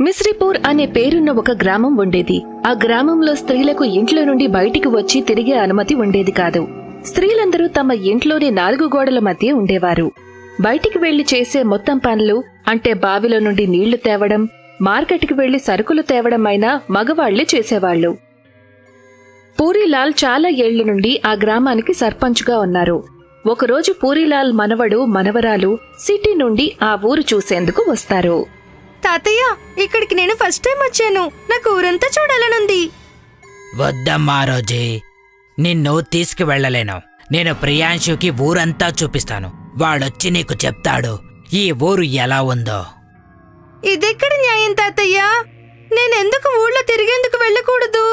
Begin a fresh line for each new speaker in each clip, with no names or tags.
మిస్రిపూర్ అనే పేరున్న ఒక గ్రామం ఉండేది ఆ గ్రామంలో స్త్రీలకు ఇంట్లో నుండి బయటికి వచ్చి తిరిగే అనుమతి ఉండేది కాదు స్త్రీలందరూ తమ ఇంట్లోని నాలుగు గోడల మధ్య ఉండేవారు బయటికి వెళ్లి చేసే మొత్తం పనులు అంటే బావిలో నుండి నీళ్లు తేవడం మార్కెట్కి వెళ్లి సరుకులు తేవడం అయినా మగవాళ్లే చేసేవాళ్లు పూరీలాల్ చాలా ఏళ్ల నుండి ఆ గ్రామానికి సర్పంచ్గా ఉన్నారు ఒకరోజు పూరీలాల్ మనవడు మనవరాలు సిటీ నుండి ఆ ఊరు చూసేందుకు వస్తారు
తాతయ్య ఇక్కడికి నేను ఫస్ట్ టైం వచ్చాను నాకు ఊరంతా చూడాలనుంది
వద్దమ్మా రోజీ నిన్ను తీసుకువెళ్ళలేను నేను ప్రియాంశుకి ఊరంతా చూపిస్తాను వాడొచ్చి నీకు చెప్తాడు ఈ ఊరు ఎలా ఉందో
ఇదెక్కడ న్యాయం తాతయ్య నేనెందుకు ఊళ్ళో తిరిగేందుకు వెళ్ళకూడదు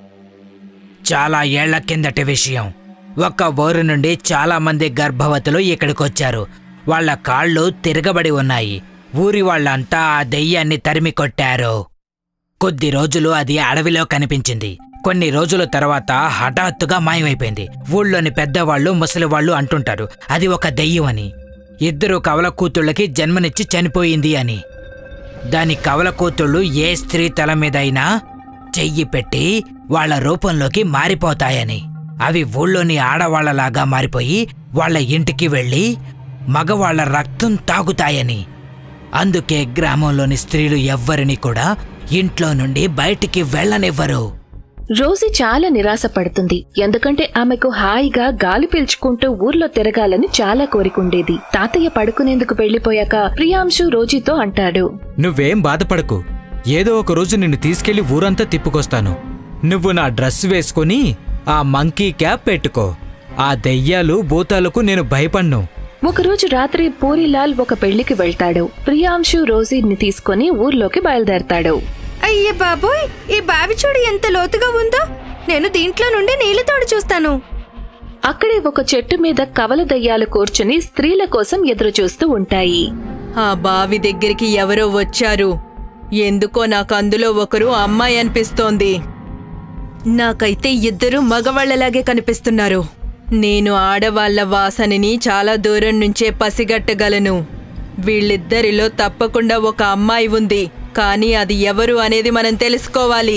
చాలా ఏళ్ల కిందటి విషయం ఒక్క ఊరు నుండి చాలా మంది గర్భవతులు ఇక్కడికొచ్చారు వాళ్ళ కాళ్ళు తిరగబడి ఉన్నాయి ఊరి వాళ్ళంతా ఆ దెయ్యాన్ని తరిమి కొట్టారు కొద్ది రోజులు అది అడవిలో కనిపించింది కొన్ని రోజుల తర్వాత హఠాత్తుగా మాయమైపోయింది ఊళ్ళోని పెద్దవాళ్ళు ముసలివాళ్ళు అంటుంటారు అది ఒక దెయ్యం అని ఇద్దరు కవల కూతుళ్ళకి జన్మనిచ్చి చనిపోయింది అని దాని కవల కూతుళ్ళు ఏ స్త్రీ తల మీదైనా చెయ్యి పెట్టి వాళ్ళ రూపంలోకి మారిపోతాయని అవి ఊళ్ళోని ఆడవాళ్లలాగా మారిపోయి వాళ్ళ ఇంటికి వెళ్ళి మగవాళ్ల రక్తం తాగుతాయని అందుకే గ్రామంలోని స్త్రీలు ఎవ్వరిని కూడా ఇంట్లో నుండి బయటికి వెళ్ళనివ్వరు
రోజీ చాలా నిరాశపడుతుంది ఎందుకంటే ఆమెకు హాయిగా గాలి పీల్చుకుంటూ ఊర్లో తిరగాలని చాలా కోరికుండేది తాతయ్య పడుకునేందుకు వెళ్లిపోయాక ప్రియాంశు రోజీతో అంటాడు
నువ్వేం బాధపడకు ఏదో ఒక రోజు నిన్ను తీసుకెళ్లి ఊరంతా తిప్పుకొస్తాను నువ్వు నా డ్రెస్ వేసుకొని ఆ మంకీ క్యాప్ పెట్టుకో ఆ దెయ్యాలు భూతాలకు నేను భయపడ్ను
ఒకరోజు రాత్రి పూరిలాల్ ఒక పెళ్లికి వెళ్తాడు ప్రియాంశు రోజీని తీసుకుని ఊర్లోకి బయలుదేరతాడు
అయ్యే బాబోయ్ ఈ బావి చూడు ఎంత లోతుగా ఉందో నేను దీంట్లో నుండి నీళ్లు తోడు చూస్తాను
అక్కడే ఒక చెట్టు మీద కవల దయ్యాలు కూర్చుని స్త్రీల కోసం ఎదురు చూస్తూ ఉంటాయి
ఆ బావి దగ్గరికి ఎవరో వచ్చారు ఎందుకో నాకు అందులో ఒకరు అమ్మాయి అనిపిస్తోంది నాకైతే ఇద్దరు మగవాళ్లలాగే కనిపిస్తున్నారు నేను ఆడవాళ్ల వాసనని చాలా దూరం నుంచే పసిగట్టగలను వీళ్ళిద్దరిలో తప్పకుండా ఒక అమ్మాయి ఉంది కానీ అది ఎవరు అనేది మనం తెలుసుకోవాలి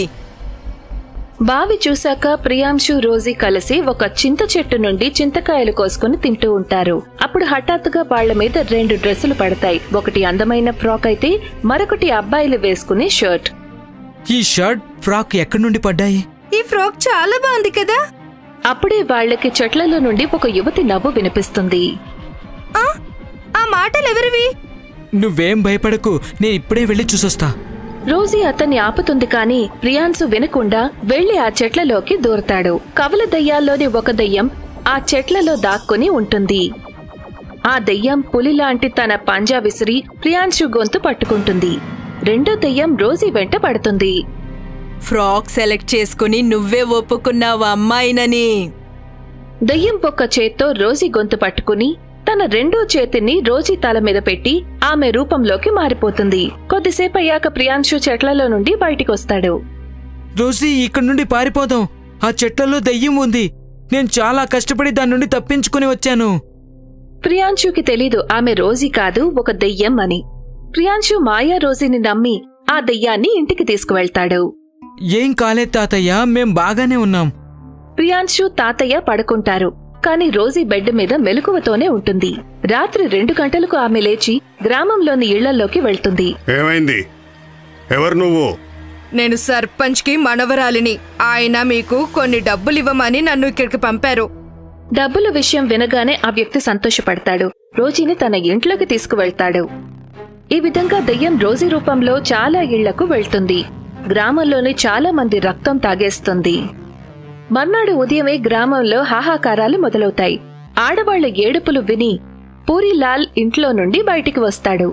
బావి చూశాక ప్రియాంశు రోజీ కలిసి ఒక చింత చెట్టు నుండి చింతకాయలు కోసుకుని తింటూ ఉంటారు అప్పుడు హఠాత్తుగా వాళ్ల మీద రెండు డ్రెస్సులు పడతాయి ఒకటి అందమైన ఫ్రాక్ అయితే మరొకటి అబ్బాయిలు వేసుకునే షర్ట్
ఈ షర్ట్ ఫ్రాక్ ఎక్కడి నుండి పడ్డాయి
ఈ ఫ్రాక్ చాలా బాగుంది కదా
అప్పుడే వాళ్ళకి చెట్లలో నుండి ఒక యువతి నవ్వు వినిపిస్తుంది
ఆ ఆ మాటలు ఎవరివి
నువ్వేం భయపడకు నేను ఇప్పుడే వెళ్ళి చూసొస్తా
రోజీ అతన్ని ఆపుతుంది కాని ప్రియాంశు వినకుండా వెళ్లి ఆ చెట్లలోకి దూరతాడు కవల దయ్యాల్లోని ఒక దయ్యం ఆ చెట్లలో దాక్కుని ఉంటుంది ఆ దయ్యం పులిలాంటి తన పంజా విసిరి ప్రియాంశు గొంతు పట్టుకుంటుంది రెండో దయ్యం రోజీ వెంట పడుతుంది
ఫ్రాక్ సెలెక్ట్ చేసుకుని నువ్వే ఒప్పుకున్నావు అమ్మాయినని
దయ్యం ఒక్క చేత్తో రోజీ గొంతు పట్టుకుని తన రెండో చేతిని రోజీ తల మీద పెట్టి ఆమె రూపంలోకి మారిపోతుంది కొద్దిసేపు అయ్యాక ప్రియాంశు చెట్లలో నుండి బయటికొస్తాడు
రోజీ ఇక్కడి నుండి పారిపోదాం ఆ చెట్లలో దెయ్యం ఉంది నేను చాలా కష్టపడి దాని నుండి తప్పించుకుని వచ్చాను
ప్రియాంశుకి తెలీదు ఆమె రోజీ కాదు ఒక దెయ్యం అని ప్రియాంశు మాయా రోజీని నమ్మి ఆ దెయ్యాన్ని ఇంటికి తీసుకువెళ్తాడు
ఏం కాలేదు తాతయ్య మేం బాగానే ఉన్నాం
ప్రియాంశు తాతయ్య పడుకుంటారు కాని రోజీ బెడ్ మీద మెలకువతోనే ఉంటుంది రాత్రి రెండు గంటలకు ఆమె లేచి గ్రామంలోని ఇళ్లలోకి వెళ్తుంది
ఏమైంది ఎవరు నువ్వు
నేను సర్పంచ్కి మనవరాలిని ఆయన మీకు కొన్ని డబ్బులు ఇవ్వమని నన్ను ఇక్కడికి పంపారు
డబ్బుల విషయం వినగానే ఆ వ్యక్తి సంతోషపడతాడు రోజీని తన ఇంట్లోకి తీసుకువెళ్తాడు ఈ విధంగా దెయ్యం రోజీ రూపంలో చాలా ఇళ్లకు వెళ్తుంది గ్రామంలోని చాలా మంది రక్తం తాగేస్తుంది మర్నాడు ఉదయమే గ్రామంలో హాహాకారాలు మొదలవుతాయి ఆడవాళ్ల ఏడుపులు విని పూరిలాల్ ఇంట్లో నుండి బయటికి వస్తాడు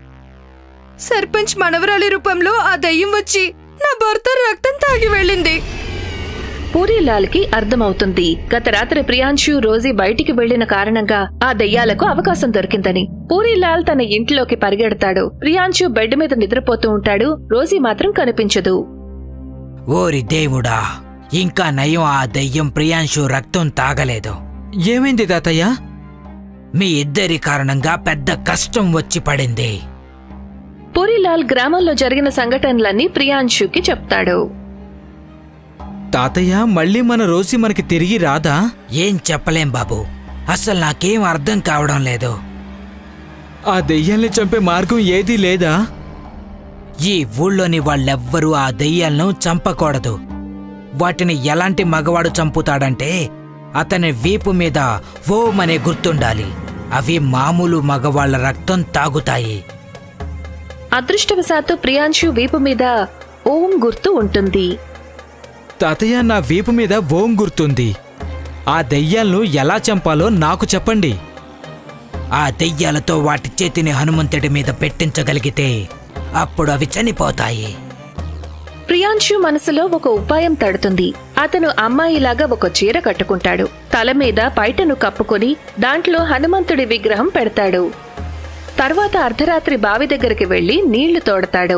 సర్పంచ్ మనవరాలి రూపంలో ఆ దయ్యం వచ్చి నా భర్త రక్తం తాగి వెళ్ళింది
పూరీలాల్కి అర్థమవుతుంది గత రాత్రి ప్రియాంశు రోజీ బయటికి వెళ్లిన కారణంగా ఆ దెయ్యాలకు అవకాశం దొరికిందని పూరీలాల్ తన ఇంట్లోకి పరిగెడతాడు ప్రియాంశు బెడ్ మీద నిద్రపోతూ ఉంటాడు రోజీ మాత్రం కనిపించదు
ఓరి దేవుడా ఇంకా నయం ఆ దెయ్యం ప్రియాంశు రక్తం తాగలేదు
ఏమైంది తాతయ్య
మీ ఇద్దరి కారణంగా పెద్ద కష్టం వచ్చి పడింది
పూరిలాల్ గ్రామంలో జరిగిన సంఘటనలన్నీ ప్రియాంశుకి చెప్తాడు
తాతయ్య మళ్ళీ మన రోజీ మనకి తిరిగి రాదా
ఏం చెప్పలేం బాబు అసలు నాకేం అర్థం కావడం లేదు
ఆ దెయ్యాల్ని చంపే మార్గం ఏదీ లేదా
ఈ ఊళ్ళోని వాళ్ళెవ్వరూ ఆ దెయ్యాలను చంపకూడదు వాటిని ఎలాంటి మగవాడు చంపుతాడంటే అతని వీపు మీద ఓం అనే గుర్తుండాలి అవి మామూలు మగవాళ్ళ రక్తం తాగుతాయి
అదృష్టవశాత్తు ప్రియాంశు వీపు మీద ఓం గుర్తు ఉంటుంది
తాతయ్య నా వీపు మీద ఓం గుర్తుంది ఆ దెయ్యాలను ఎలా చంపాలో నాకు చెప్పండి
ఆ దెయ్యాలతో వాటి చేతిని హనుమంతుడి మీద పెట్టించగలిగితే అప్పుడు అవి చనిపోతాయి
ప్రియాంశు మనసులో ఒక ఉపాయం తడుతుంది అతను అమ్మాయిలాగా ఒక చీర కట్టుకుంటాడు తల మీద పైటను కప్పుకొని దాంట్లో హనుమంతుడి విగ్రహం పెడతాడు తర్వాత అర్ధరాత్రి బావి దగ్గరికి వెళ్లి నీళ్లు తోడతాడు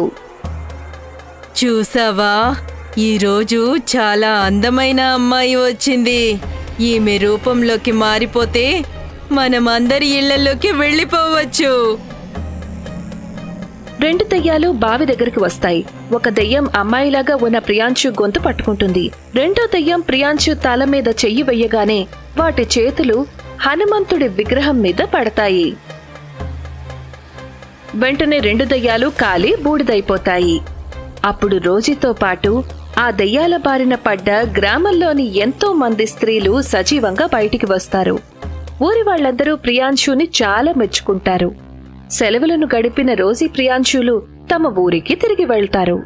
చూసావా ఈరోజు చాలా అందమైన అమ్మాయి వచ్చింది ఈమె రూపంలోకి మారిపోతే మనమందరి ఇళ్లలోకి వెళ్ళిపోవచ్చు
రెండు దెయ్యాలు బావి దగ్గరికి వస్తాయి ఒక దెయ్యం అమ్మాయిలాగా ఉన్న ప్రియాంశు గొంతు పట్టుకుంటుంది రెండో దెయ్యం ప్రియాంశు తల మీద చెయ్యి వెయ్యగానే వాటి చేతులు హనుమంతుడి విగ్రహం మీద పడతాయి వెంటనే రెండు దెయ్యాలు కాలి బూడిదైపోతాయి అప్పుడు రోజుతో పాటు ఆ దెయ్యాల బారిన పడ్డ గ్రామంలోని ఎంతో మంది స్త్రీలు సజీవంగా బయటికి వస్తారు ఊరి వాళ్ళందరూ ప్రియాంశుని చాలా మెచ్చుకుంటారు సెలవులను గడిపిన రోజీ ప్రియాంశులు తమ ఊరికి తిరిగి వెళ్తారు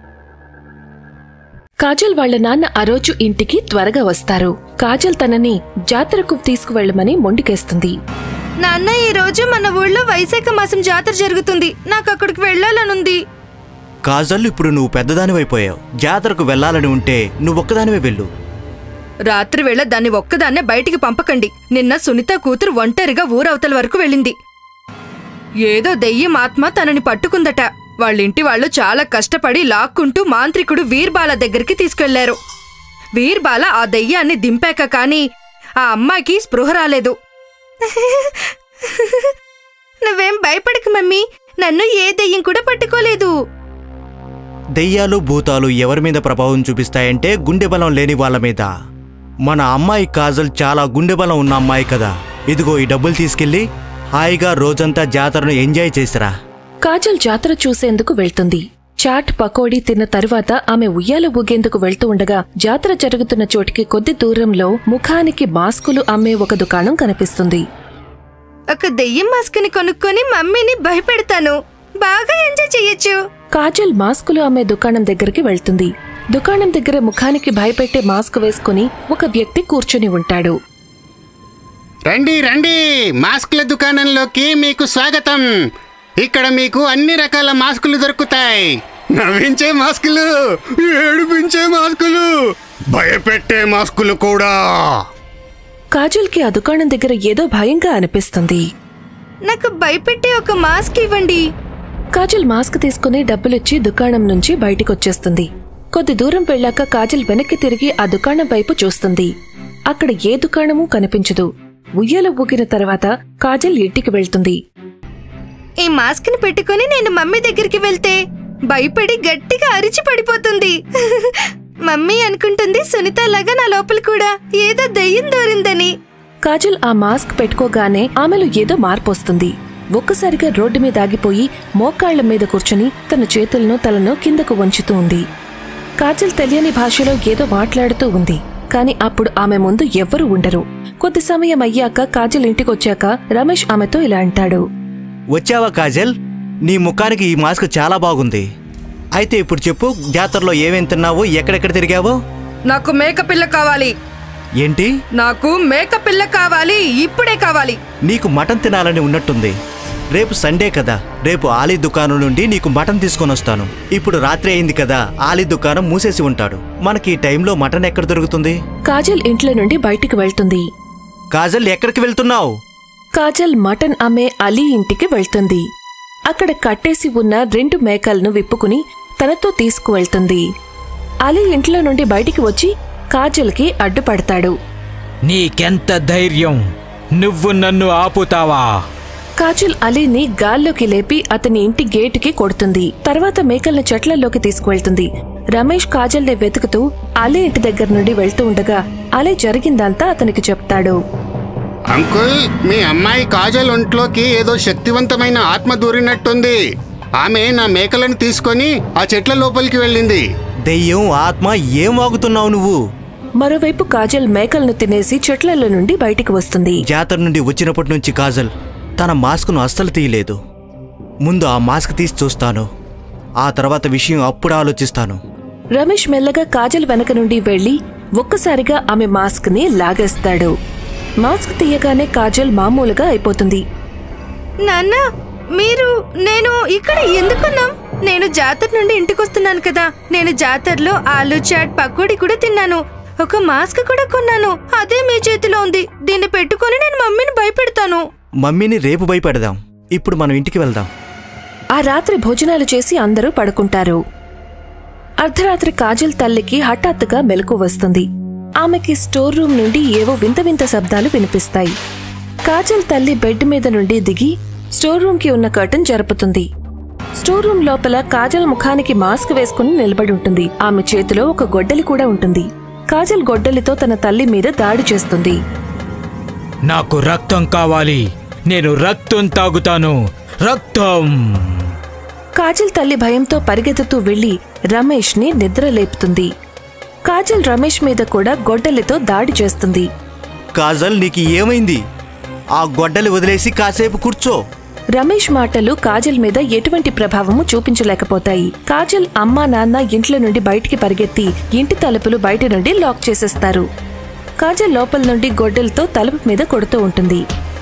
కాజల్ వాళ్ళ నాన్న ఆ రోజు ఇంటికి త్వరగా వస్తారు కాజల్ తనని జాతరకు తీసుకువెళ్ళమని మొండికేస్తుంది
నాన్న ఈ రోజు మన ఊళ్ళో వైశాఖ మాసం జాతర జరుగుతుంది నాకు అక్కడికి వెళ్ళాలనుంది
కాజల్ ఇప్పుడు నువ్వు పెద్దదానివైపోయావు జాతరకు వెళ్ళాలని ఉంటే నువ్వొక్కదానివే వెళ్ళు
రాత్రి వేళ దాన్ని ఒక్కదాన్నే బయటికి పంపకండి నిన్న సునీత కూతురు ఒంటరిగా ఊరవతల వరకు వెళ్ళింది ఏదో దెయ్యం ఆత్మ తనని పట్టుకుందట వాళ్ళింటి వాళ్ళు చాలా కష్టపడి లాక్కుంటూ మాంత్రికుడు వీర్బాల దగ్గరికి తీసుకెళ్లారు వీర్బాల ఆ దెయ్యాన్ని దింపాక కాని ఆ అమ్మాయికి స్పృహ రాలేదు నువ్వేం భయపడకు మమ్మీ నన్ను ఏ దెయ్యం కూడా పట్టుకోలేదు
దెయ్యాలు భూతాలు ఎవరి మీద ప్రభావం చూపిస్తాయంటే గుండె బలం లేని వాళ్ళ మీద మన అమ్మాయి కాజల్ చాలా గుండె బలం ఉన్న అమ్మాయి కదా ఇదిగో ఈ డబ్బులు తీసుకెళ్ళి హాయిగా రోజంతా జాతరను ఎంజాయ్ చేసిరా
కాజల్ జాతర చూసేందుకు వెళ్తుంది చాట్ పకోడీ తిన్న తరువాత ఆమె ఉయ్యాల ఊగేందుకు వెళ్తూ ఉండగా జాతర జరుగుతున్న చోటికి కొద్ది దూరంలో ముఖానికి మాస్కులు అమ్మే ఒక దుకాణం కనిపిస్తుంది
ఒక దెయ్యం మాస్క్ని కొనుక్కొని మమ్మీని భయపెడతాను బాగా ఎంజాయ్ చెయ్యొచ్చు
కాజల్ మాస్కులు అమ్మే దుకాణం దగ్గరికి వెళ్తుంది దుకాణం దగ్గర ముఖానికి భయపెట్టే మాస్క్ వేసుకుని ఒక వ్యక్తి కూర్చుని ఉంటాడు
రండి రండి మాస్కుల దుకాణంలోకి మీకు స్వాగతం ఇక్కడ మీకు అన్ని రకాల మాస్కులు దొరుకుతాయి నవ్వించే మాస్కులు ఏడిపించే మాస్కులు భయపెట్టే మాస్కులు కూడా
కాజల్కి ఆ దుకాణం దగ్గర ఏదో భయంగా అనిపిస్తుంది
నాకు భయపెట్టే ఒక మాస్క్ ఇవ్వండి
కాజల్ మాస్క్ తీసుకుని డబ్బులిచ్చి దుకాణం నుంచి బయటికొచ్చేస్తుంది కొద్ది దూరం వెళ్ళాక కాజల్ వెనక్కి తిరిగి ఆ దుకాణం వైపు చూస్తుంది అక్కడ ఏ దుకాణమూ కనిపించదు ఉయ్యాల ఊగిన తర్వాత కాజల్ ఇంటికి వెళ్తుంది
ఈ మాస్క్ ని పెట్టుకుని నేను మమ్మీ దగ్గరికి వెళ్తే భయపడి గట్టిగా అరిచి పడిపోతుంది మమ్మీ అనుకుంటుంది సునీత లాగా నా లోపల కూడా ఏదో దయ్యం దోరిందని
కాజల్ ఆ మాస్క్ పెట్టుకోగానే ఆమెలో ఏదో మార్పు వస్తుంది ఒక్కసారిగా రోడ్డు మీద ఆగిపోయి మోకాళ్ల మీద కూర్చుని తన చేతులను తలను కిందకు వంచుతూ ఉంది కాజల్ తెలియని భాషలో ఏదో మాట్లాడుతూ ఉంది కాని అప్పుడు ఆమె ముందు ఎవ్వరూ ఉండరు కొద్ది సమయం అయ్యాక కాజల్ ఇంటికొచ్చాక రమేష్ ఆమెతో ఇలా అంటాడు
వచ్చావా కాజల్ నీ ముఖానికి ఈ మాస్క్ చాలా బాగుంది అయితే ఇప్పుడు చెప్పు జాతరలో ఏమేం తిన్నావో ఎక్కడెక్కడ తిరిగావో
నాకు మేక పిల్ల కావాలి
ఏంటి
నాకు మేక పిల్ల కావాలి ఇప్పుడే కావాలి
నీకు మటన్ తినాలని ఉన్నట్టుంది రేపు సండే కదా రేపు ఆలీ దుకాణం నుండి నీకు మటన్ తీసుకొని వస్తాను ఇప్పుడు రాత్రి అయింది కదా ఆలీ దుకాణం మూసేసి ఉంటాడు మనకి ఈ టైంలో మటన్ ఎక్కడ దొరుకుతుంది
కాజల్ ఇంట్లో నుండి బయటికి వెళ్తుంది
కాజల్ ఎక్కడికి వెళ్తున్నావు
కాజల్ మటన్ అమ్మే అలీ ఇంటికి వెళ్తుంది అక్కడ కట్టేసి ఉన్న రెండు మేకలను విప్పుకుని తనతో తీసుకువెళ్తుంది అలీ ఇంట్లో నుండి బయటికి వచ్చి కాజల్కి అడ్డుపడతాడు
నీకెంత ధైర్యం నువ్వు నన్ను ఆపుతావా
కాజల్ అలీని గాల్లోకి లేపి అతని ఇంటి గేటుకి కొడుతుంది తర్వాత మేకల్ని చెట్లలోకి తీసుకువెళ్తుంది రమేష్ కాజల్ని వెతుకుతూ అలీ ఇంటి దగ్గర నుండి వెళ్తూ ఉండగా అలీ జరిగిందంతా అతనికి చెప్తాడు
అంకుల్ మీ అమ్మాయి కాజల్ ఒంట్లోకి ఏదో శక్తివంతమైన ఆత్మ దూరినట్టుంది ఆమె నా మేకలను తీసుకొని ఆ చెట్ల లోపలికి వెళ్ళింది
దెయ్యం ఆత్మ ఏం వాగుతున్నావు నువ్వు
మరోవైపు కాజల్ మేకలను తినేసి చెట్లలో నుండి బయటికి వస్తుంది
జాతర నుండి వచ్చినప్పటి నుంచి కాజల్ తన మాస్క్ను అస్సలు తీయలేదు ముందు ఆ మాస్క్ తీసి చూస్తాను ఆ తర్వాత విషయం అప్పుడు ఆలోచిస్తాను
రమేష్ మెల్లగా కాజల్ వెనక నుండి వెళ్లి ఒక్కసారిగా ఆమె మాస్క్ ని లాగేస్తాడు మాస్క్ తీయగానే కాజల్ మామూలుగా అయిపోతుంది
నాన్న మీరు నేను ఇక్కడ ఎందుకున్నాం నేను జాతర నుండి ఇంటికి వస్తున్నాను కదా నేను జాతరలో ఆలు చాట్ పకోడీ కూడా తిన్నాను ఒక మాస్క్ కూడా కొన్నాను అదే మీ చేతిలో ఉంది దీన్ని పెట్టుకొని నేను మమ్మీని భయపెడతాను
మమ్మీని రేపు భయపెడదాం ఇప్పుడు మనం ఇంటికి వెళ్దాం
ఆ రాత్రి భోజనాలు చేసి అందరూ పడుకుంటారు అర్ధరాత్రి కాజల్ తల్లికి హఠాత్తుగా మెలకు వస్తుంది ఆమెకి స్టోర్ రూమ్ నుండి ఏవో వింత వింత శబ్దాలు వినిపిస్తాయి కాజల్ తల్లి బెడ్ మీద నుండి దిగి స్టోర్ రూమ్ కి ఉన్న కర్టన్ జరుపుతుంది స్టోర్ రూమ్ లోపల కాజల్ ముఖానికి మాస్క్ వేసుకుని నిలబడి ఉంటుంది ఆమె చేతిలో ఒక గొడ్డలి కూడా ఉంటుంది కాజల్ గొడ్డలితో తన తల్లి మీద దాడి చేస్తుంది
నాకు రక్తం కావాలి నేను రక్తం తాగుతాను రక్తం
కాజల్ తల్లి భయంతో పరిగెత్తుతూ వెళ్లి రమేష్ ని నిద్రలేపుతుంది కాజల్ రమేష్ మీద కూడా గొడ్డలితో దాడి చేస్తుంది
కాజల్ నీకు ఏమైంది ఆ గొడ్డలి వదిలేసి కాసేపు కూర్చో
రమేష్ మాటలు కాజల్ మీద ఎటువంటి ప్రభావము చూపించలేకపోతాయి కాజల్ అమ్మా నాన్న ఇంట్లో నుండి బయటికి పరిగెత్తి ఇంటి తలుపులు బయట నుండి లాక్ చేసేస్తారు కాజల్ లోపల నుండి గొడ్డలతో తలుపు మీద కొడుతూ ఉంటుంది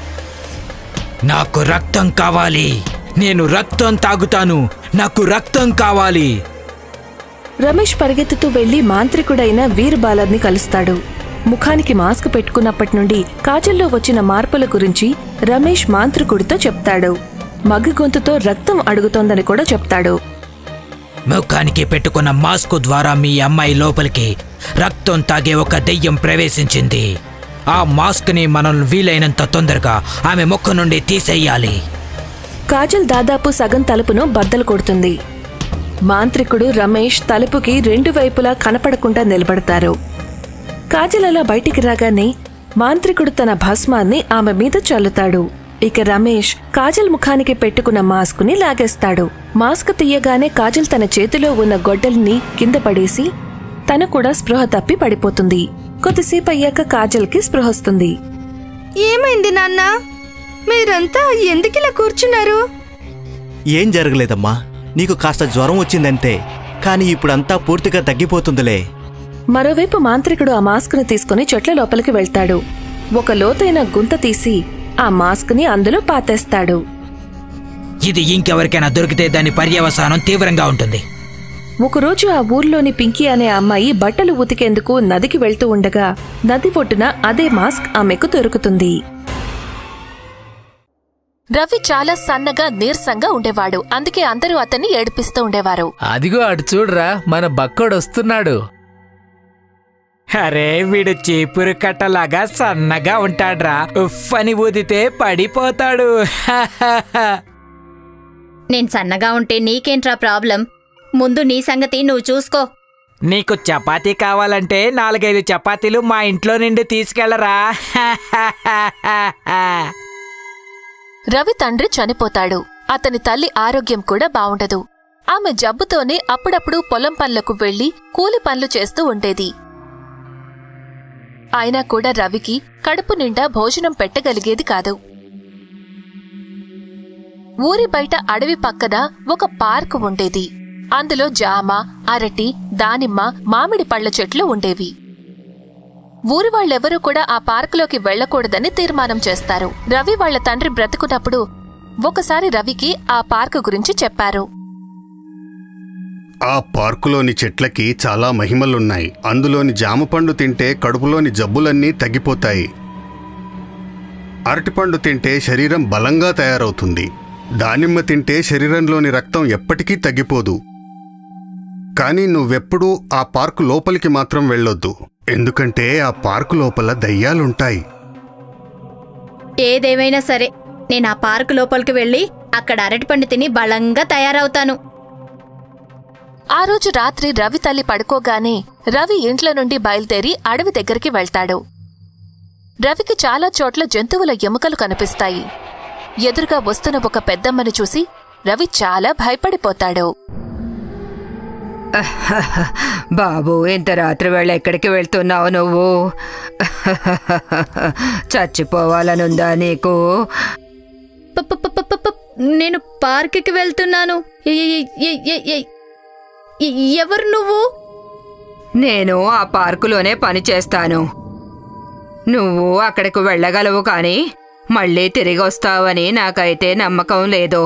నాకు రక్తం కావాలి నేను రక్తం తాగుతాను నాకు రక్తం కావాలి
రమేష్ పరిగెత్తుతూ వెళ్లి మాంత్రికుడైన వీర్ బాలర్ని కలుస్తాడు ముఖానికి మాస్క్ పెట్టుకున్నప్పటి నుండి కాజల్లో వచ్చిన మార్పుల గురించి రమేష్ మాంత్రికుడితో చెప్తాడు మగ్గు గొంతుతో రక్తం అడుగుతోందని కూడా చెప్తాడు
ముఖానికి పెట్టుకున్న మాస్క్ ద్వారా మీ అమ్మాయి లోపలికి రక్తం తాగే ఒక దెయ్యం ప్రవేశించింది ఆ మాస్క్ని మనం వీలైనంత తొందరగా ఆమె ముఖం నుండి తీసేయాలి
కాజల్ దాదాపు సగం తలుపును బద్దలు కొడుతుంది మాంత్రికుడు రమేష్ తలుపుకి రెండు వైపులా కనపడకుండా నిలబడతారు కాజల్ అలా బయటికి రాగానే మాంత్రికుడు తన భస్మాన్ని ఆమె మీద చల్లుతాడు ఇక రమేష్ కాజల్ ముఖానికి పెట్టుకున్న మాస్కుని లాగేస్తాడు మాస్క్ తీయగానే కాజల్ తన చేతిలో ఉన్న గొడ్డలిని కింద పడేసి తను కూడా స్పృహ తప్పి పడిపోతుంది కొద్దిసేపు అయ్యాక కాజల్కి స్పృహొస్తుంది
ఏమైంది నాన్న మీరంతా ఎందుకిలా కూర్చున్నారు
ఏం జరగలేదమ్మా నీకు కాస్త జ్వరం వచ్చిందంతే కానీ ఇప్పుడంతా పూర్తిగా తగ్గిపోతుందిలే
మరోవైపు మాంత్రికుడు ఆ మాస్క్ను తీసుకుని చెట్ల లోపలికి వెళ్తాడు ఒక లోతైన గుంత తీసి ఆ మాస్క్ని అందులో పాతేస్తాడు
ఇది ఇంకెవరికైనా దొరికితే దాని పర్యవసానం తీవ్రంగా ఉంటుంది
ఒకరోజు ఆ ఊర్లోని పింకీ అనే అమ్మాయి బట్టలు ఉతికేందుకు నదికి వెళ్తూ ఉండగా నది ఒడ్డున అదే మాస్క్ ఆమెకు దొరుకుతుంది రవి చాలా సన్నగా నీరసంగా ఉండేవాడు అందుకే అందరూ అతన్ని ఏడిపిస్తూ ఉండేవారు
అదిగో అటు చూడరా మన బక్కోడు వస్తున్నాడు
అరే వీడు చీపురు కట్టలాగా సన్నగా ఉంటాడ్రా ఉఫ్ అని ఊదితే పడిపోతాడు
నేను సన్నగా ఉంటే నీకేంట్రా ప్రాబ్లం ముందు నీ సంగతి నువ్వు చూసుకో
నీకు చపాతీ కావాలంటే నాలుగైదు చపాతీలు మా ఇంట్లో నుండి తీసుకెళ్లరా
రవి తండ్రి చనిపోతాడు అతని తల్లి ఆరోగ్యం కూడా బావుండదు ఆమె జబ్బుతోనే అప్పుడప్పుడు పొలం పనులకు వెళ్లి కూలి పనులు చేస్తూ ఉండేది అయినా కూడా రవికి కడుపు నిండా భోజనం పెట్టగలిగేది కాదు ఊరి బయట అడవి పక్కన ఒక పార్క్ ఉండేది అందులో జామ అరటి దానిమ్మ మామిడి పళ్ళ చెట్లు ఉండేవి ఊరి వాళ్ళెవరూ కూడా ఆ పార్కులోకి వెళ్లకూడదని తీర్మానం చేస్తారు రవి వాళ్ళ తండ్రి బ్రతుకున్నప్పుడు ఒకసారి రవికి ఆ పార్కు గురించి చెప్పారు
ఆ పార్కులోని చెట్లకి చాలా మహిమలున్నాయి అందులోని జామ పండు తింటే కడుపులోని జబ్బులన్నీ తగ్గిపోతాయి అరటిపండు తింటే శరీరం బలంగా తయారవుతుంది దానిమ్మ తింటే శరీరంలోని రక్తం ఎప్పటికీ తగ్గిపోదు కానీ నువ్వెప్పుడూ ఆ పార్కు లోపలికి మాత్రం వెళ్ళొద్దు ఎందుకంటే ఆ పార్కు లోపల దయ్యాలుంటాయి
ఏదేమైనా సరే నేను ఆ పార్కు లోపలికి వెళ్ళి అక్కడ అరటిపండు తిని బలంగా తయారవుతాను
ఆ రోజు రాత్రి రవి తల్లి పడుకోగానే రవి ఇంట్లో నుండి బయలుదేరి అడవి దగ్గరికి వెళ్తాడు రవికి చాలా చోట్ల జంతువుల ఎముకలు కనిపిస్తాయి ఎదురుగా వస్తున్న ఒక పెద్దమ్మని చూసి రవి చాలా భయపడిపోతాడు
బాబు ఇంత రాత్రి వేళ ఎక్కడికి వెళ్తున్నావు నువ్వు చచ్చిపోవాలనుందా నీకు
ప- ప- ప- ప- ప- నేను పార్కుకి వెళ్తున్నాను ఎ- ఎ- ఎ- ఎ- ఎ- ఎ- ఎవరు నువ్వు
నేను ఆ పార్కులోనే పని చేస్తాను నువ్వు అక్కడికి వెళ్ళగలవు కానీ మళ్ళీ తిరిగి వస్తావని నాకైతే నమ్మకం లేదు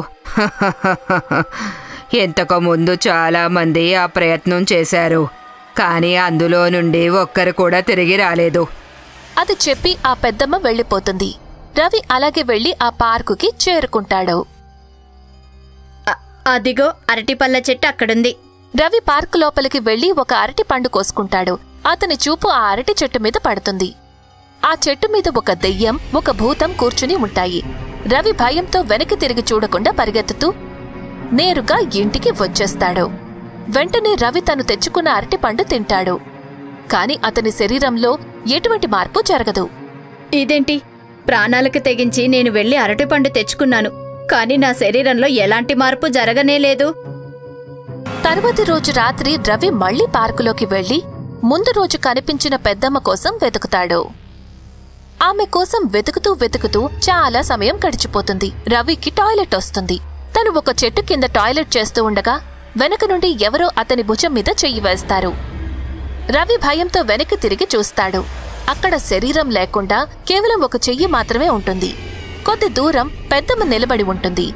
ఇంతకు ముందు చాలా మంది ఆ ప్రయత్నం చేశారు కానీ అందులో నుండి ఒక్కరు కూడా తిరిగి రాలేదు
అది చెప్పి ఆ పెద్దమ్మ వెళ్ళిపోతుంది రవి అలాగే వెళ్లి ఆ పార్కుకి చేరుకుంటాడు
అ- అదిగో అరటిపళ్ళ చెట్టు అక్కడుంది
రవి పార్కు లోపలికి వెళ్లి ఒక అరటి పండు కోసుకుంటాడు అతని చూపు ఆ అరటి చెట్టు మీద పడుతుంది ఆ చెట్టు మీద ఒక దెయ్యం ఒక భూతం కూర్చుని ఉంటాయి రవి భయంతో వెనక్కి తిరిగి చూడకుండా పరిగెత్తుతూ నేరుగా ఇంటికి వచ్చేస్తాడు వెంటనే రవి తను తెచ్చుకున్న అరటిపండు తింటాడు కాని అతని శరీరంలో ఎటువంటి మార్పు జరగదు
ఇదేంటి ప్రాణాలకు తెగించి నేను వెళ్ళి అరటిపండు తెచ్చుకున్నాను కానీ నా శరీరంలో ఎలాంటి మార్పు జరగనే లేదు
తరువాతి రోజు రాత్రి రవి మళ్లీ పార్కులోకి వెళ్లి ముందు రోజు కనిపించిన పెద్దమ్మ కోసం వెతుకుతాడు ఆమె కోసం వెతుకుతూ వెతుకుతూ చాలా సమయం గడిచిపోతుంది రవికి టాయిలెట్ వస్తుంది తను ఒక చెట్టు కింద టాయిలెట్ చేస్తూ ఉండగా వెనక నుండి ఎవరో అతని భుజం మీద చెయ్యి వేస్తారు రవి భయంతో వెనక్కి తిరిగి చూస్తాడు అక్కడ శరీరం లేకుండా కేవలం ఒక చెయ్యి మాత్రమే ఉంటుంది కొద్ది దూరం పెద్దమ్మ నిలబడి ఉంటుంది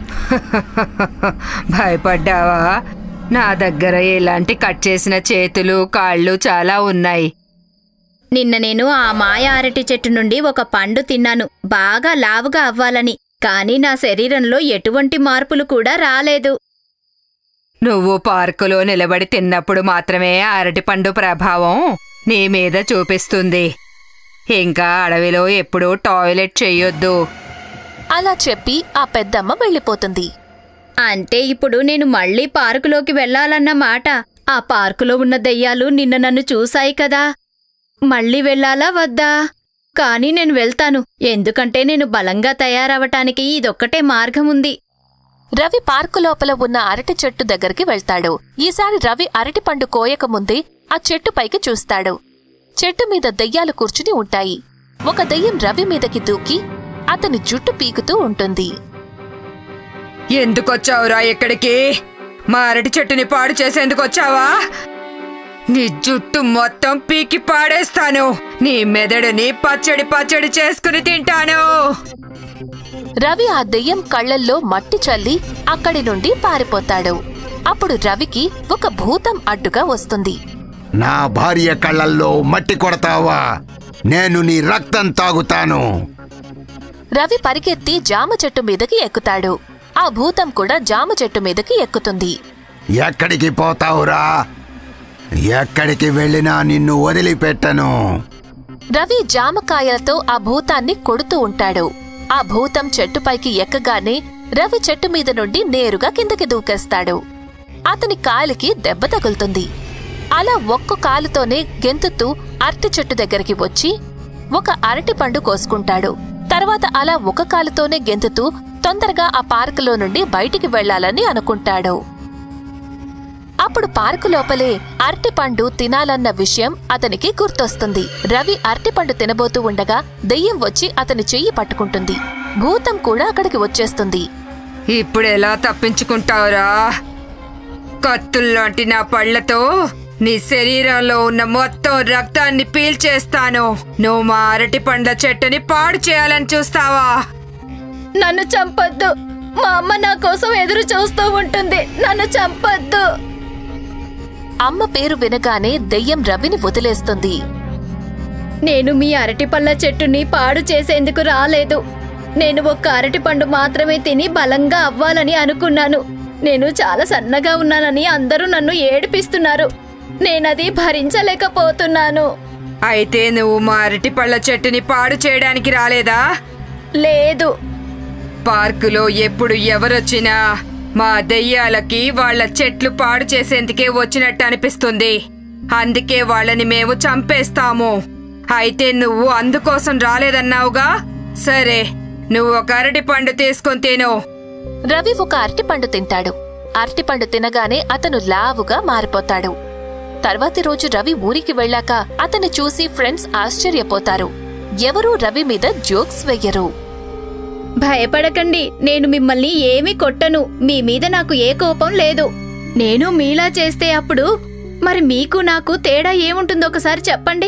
భయపడ్డావా నా దగ్గర ఇలాంటి కట్ చేసిన చేతులు కాళ్ళు చాలా ఉన్నాయి
నిన్న నేను ఆ మాయ అరటి చెట్టు నుండి ఒక పండు తిన్నాను బాగా లావుగా అవ్వాలని కానీ నా శరీరంలో ఎటువంటి మార్పులు కూడా రాలేదు
నువ్వు పార్కులో నిలబడి తిన్నప్పుడు మాత్రమే ఆ అరటిపండు ప్రభావం నీ మీద చూపిస్తుంది ఇంకా అడవిలో ఎప్పుడూ టాయిలెట్ చెయ్యొద్దు
అలా చెప్పి ఆ పెద్దమ్మ వెళ్ళిపోతుంది
అంటే ఇప్పుడు నేను మళ్ళీ పార్కులోకి వెళ్ళాలన్న మాట ఆ పార్కులో ఉన్న దెయ్యాలు నిన్న నన్ను చూశాయి కదా మళ్ళీ వెళ్ళాలా వద్దా కానీ నేను వెళ్తాను ఎందుకంటే నేను బలంగా తయారవటానికి ఇదొక్కటే మార్గం ఉంది
రవి పార్కు లోపల ఉన్న అరటి చెట్టు దగ్గరికి వెళ్తాడు ఈసారి రవి అరటి పండు కోయకముందే ఆ చెట్టు పైకి చూస్తాడు చెట్టు మీద దెయ్యాలు కూర్చుని ఉంటాయి ఒక దెయ్యం రవి మీదకి దూకి అతని జుట్టు పీకుతూ ఉంటుంది
ఎందుకొచ్చావురా ఇక్కడికి మా అరటి చెట్టుని పాడు చేసేందుకు వచ్చావా నీ జుట్టు మొత్తం పీకి పాడేస్తాను నీ మెదడుని పచ్చడి పచ్చడి చేసుకుని తింటాను
రవి ఆ దెయ్యం కళ్ళల్లో మట్టి చల్లి అక్కడి నుండి పారిపోతాడు అప్పుడు రవికి ఒక భూతం అడ్డుగా వస్తుంది
నా భార్య కళ్ళల్లో మట్టి కొడతావా నేను నీ రక్తం తాగుతాను
రవి పరిగెత్తి జామ చెట్టు మీదకి ఎక్కుతాడు ఆ భూతం కూడా జామ చెట్టు మీదకి ఎక్కుతుంది
ఎక్కడికి పోతావురా ఎక్కడికి వెళ్ళినా నిన్ను వదిలిపెట్టను
రవి జామకాయలతో ఆ భూతాన్ని కొడుతూ ఉంటాడు ఆ భూతం చెట్టుపైకి ఎక్కగానే రవి చెట్టు మీద నుండి నేరుగా కిందకి దూకేస్తాడు అతని కాలికి దెబ్బ తగులుతుంది అలా ఒక్క కాలుతోనే గెంతుతూ అరటి చెట్టు దగ్గరికి వచ్చి ఒక అరటి పండు కోసుకుంటాడు తర్వాత అలా ఒక కాలుతోనే గెంతుతూ తొందరగా ఆ పార్కులో నుండి బయటికి వెళ్లాలని అనుకుంటాడు అప్పుడు పార్కు లోపలే అరటిపండు తినాలన్న విషయం అతనికి గుర్తొస్తుంది రవి అరటిపండు తినబోతూ ఉండగా దెయ్యం వచ్చి అతని చెయ్యి పట్టుకుంటుంది భూతం కూడా అక్కడికి వచ్చేస్తుంది
ఇప్పుడు ఎలా తప్పించుకుంటావురా కత్తుల్లాంటి నా పళ్ళతో నీ శరీరంలో ఉన్న మొత్తం రక్తాన్ని పీల్చేస్తాను నువ్వు మా అరటి పండ్ల చెట్టుని పాడు చేయాలని చూస్తావా
నన్ను చంపొద్దు మా అమ్మ నా కోసం ఎదురు చూస్తూ ఉంటుంది నన్ను చంపొద్దు
అమ్మ పేరు వినగానే దెయ్యం రవిని వదిలేస్తుంది
నేను మీ అరటిపళ్ళ చెట్టుని పాడు చేసేందుకు రాలేదు నేను ఒక్క అరటిపండు మాత్రమే తిని బలంగా అవ్వాలని అనుకున్నాను నేను చాలా సన్నగా ఉన్నానని అందరూ నన్ను ఏడిపిస్తున్నారు నేనది భరించలేకపోతున్నాను
అయితే నువ్వు మా అరటి పళ్ళ చెట్టుని పాడు చేయడానికి రాలేదా
లేదు
పార్కులో ఎప్పుడు ఎవరొచ్చినా మా దెయ్యాలకి వాళ్ళ చెట్లు పాడు చేసేందుకే వచ్చినట్టు అనిపిస్తుంది అందుకే వాళ్ళని మేము చంపేస్తాము అయితే నువ్వు అందుకోసం రాలేదన్నావుగా సరే నువ్వు ఒక అరటి పండు తీసుకొని తిను
రవి ఒక అరటిపండు తింటాడు అరటిపండు తినగానే అతను లావుగా మారిపోతాడు తర్వాతి రోజు రవి ఊరికి వెళ్ళాక అతన్ని చూసి ఫ్రెండ్స్ ఆశ్చర్యపోతారు ఎవరూ రవి మీద జోక్స్ వెయ్యరు
భయపడకండి నేను మిమ్మల్ని ఏమీ కొట్టను మీ మీద నాకు ఏ కోపం లేదు నేను మీలా చేస్తే అప్పుడు మరి మీకు నాకు తేడా ఏముంటుందో ఒకసారి చెప్పండి